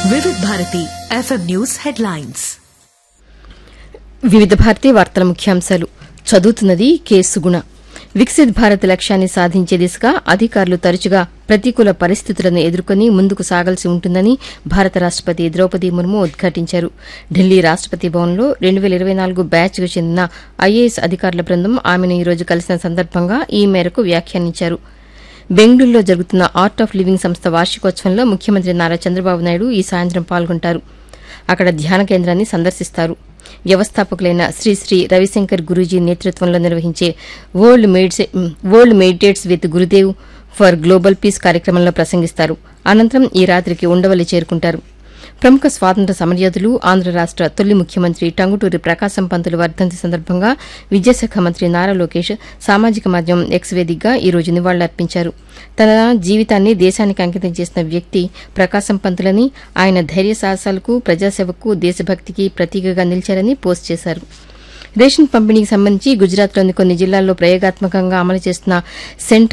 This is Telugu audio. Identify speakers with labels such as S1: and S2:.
S1: వివిధ భారతి ఎఫ్ఎం న్యూస్ హెడ్లైన్స్
S2: వివిధ భారతీ వార్తల ముఖ్యాంశాలు చదువుతున్నది కె సుగుణ వికసిత్ భారత్ లక్ష్యాన్ని సాధించే దిశగా అధికారులు తరచుగా ప్రతికూల పరిస్థితులను ఎదుర్కొని ముందుకు సాగాల్సి ఉంటుందని భారత రాష్టపతి ద్రౌపది ముర్ము ఉద్ఘాటించారు ఢిల్లీ రాష్టపతి భవన్లో రెండు వేల ఇరవై నాలుగు బ్యాచ్కు చెందిన ఐఏఎస్ అధికారుల బృందం ఆమెను ఈ రోజు కలిసిన సందర్భంగా ఈ మేరకు వ్యాఖ్యానించారు బెంగళూరులో జరుగుతున్న ఆర్ట్ ఆఫ్ లివింగ్ సంస్థ వార్షికోత్సవంలో ముఖ్యమంత్రి నారా చంద్రబాబు నాయుడు ఈ సాయంత్రం పాల్గొంటారు అక్కడ ధ్యాన కేంద్రాన్ని సందర్శిస్తారు వ్యవస్థాపకులైన శ్రీ శ్రీ రవిశంకర్ గురూజీ నేతృత్వంలో నిర్వహించే వరల్డ్ మెడిసే world meditates with Gurudev for global peace కార్యక్రమంలో ప్రసంగిస్తారు అనంతరం ఈ రాత్రికి ఉండవల్లి చేరుకుంటారు ప్రముఖ స్వాతంత్ర సమరయోధులు ఆంధ్ర రాష్ట తొలి ముఖ్యమంత్రి టంగుటూరి ప్రకాశం పంతులు వర్ధంతి సందర్భంగా విద్యాశాఖ మంత్రి నారా లోకేష్ సామాజిక మాధ్యమం ఎక్స్ వేదికగా ఈ రోజు నివాళులర్పించారు తన జీవితాన్ని దేశానికి అంకితం చేసిన వ్యక్తి ప్రకాశం పంతులని ఆయన ధైర్య సాహసాలకు ప్రజాసేవకు దేశభక్తికి ప్రతీకగా నిలిచారని పోస్ట్ చేశారు రేషన్ పంపిణీకి సంబంధించి గుజరాత్లోని కొన్ని జిల్లాల్లో ప్రయోగాత్మకంగా అమలు చేస్తున్న సెంటర్